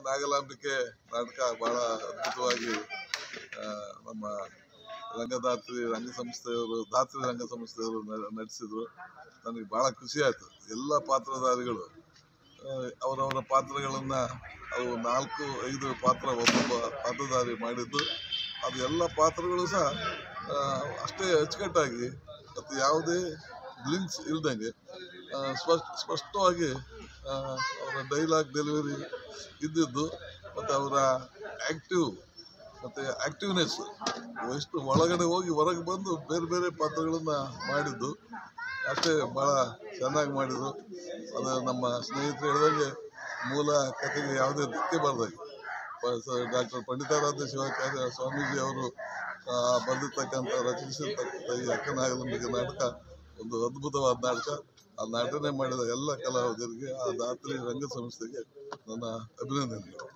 ನಾಗಲಾಂಬಿಕೆ ನಾಟಕ ಬಹಳ ಅದ್ಭುತವಾಗಿ ಆ, ನಮ್ಮ ರಂಗದಾತ್ರಿ ರಂಗ ಸಂಸ್ಥೆಯವರು ದಾತ್ರಿ ರಂಗ ಸಂಸ್ಥೆಯವರು ನ- ನಡೆಸಿದ್ರು ನನಗೆ ಬಹಳ ಖುಷಿ ಆಯ್ತು ಎಲ್ಲ ಪಾತ್ರಧಾರಿಗಳು ಆ, ಅವರವರ ಪಾತ್ರಗಳನ್ನ ಅವು ನಾಲ್ಕು ಐದು ಪಾತ್ರ ಒಬ್ಬೊಬ್ಬ ಪಾತ್ರಧಾರಿ ಮಾಡಿದ್ದು ಅದು ಎಲ್ಲ ಪಾತ್ರಗಳು ಸಹ ಆ, ಅಷ್ಟೇ ಅಚ್ಚುಕಟ್ಟಾಗಿ ಮತ್ತು ಯಾವುದೇ ಗ್ಲಿನ್ಸ್ ಇಲ್ದಂಗೆ ಆ, ಸ್ಪಷ್ಟ ಸ್ಪಷ್ಟವಾಗಿ ಆ, ಅವರ ಡೈಲಾಗ್ ಡೆಲಿವರಿ ಇದ್ದಿದ್ದು ಮತ್ತು ಅವರ ಆ್ಯಕ್ಟಿವ್ ಮತ್ತು ಆ್ಯಕ್ಟಿವ್ನೆಸ್ ಎಷ್ಟು ಒಳಗಡೆ ಹೋಗಿ ಹೊರಗೆ ಬಂದು ಬೇರೆ ಬೇರೆ ಪಾತ್ರಗಳನ್ನು ಮಾಡಿದ್ದು ಅಷ್ಟೇ ಭಾಳ ಚೆನ್ನಾಗಿ ಮಾಡಿದರು ಅದು ನಮ್ಮ ಸ್ನೇಹಿತರು ಹೇಳಿದಂಗೆ ಮೂಲ ಕಥೆಗೆ ಯಾವುದೇ ಧಕ್ಕೆ ಬರ್ದಾಗೆ ಡಾಕ್ಟರ್ ಪಂಡಿತಾರಾಧ್ಯ ಶಿವಾಚಾರ್ಯ ಸ್ವಾಮೀಜಿ ಅವರು ಆ, ಬರೆದಿರ್ತಕ್ಕಂಥ ರಚಿಸಿರ್ತಕ್ಕಂಥ ಈ ಅಕ್ಕನಾಗಲಂಬಿಕೆ ನಾಟಕ ಒಂದು ಅದ್ಭುತವಾದ ನಾಟಕ ಆ ನಟನೆ ಮಾಡಿದ ಎಲ್ಲ ಕಲಾವಿದರಿಗೆ ಆ ದಾತ್ರಿ ರಂಗ ಸಂಸ್ಥೆಗೆ ನನ್ನ ಅಭಿನಂದನೆಗಳು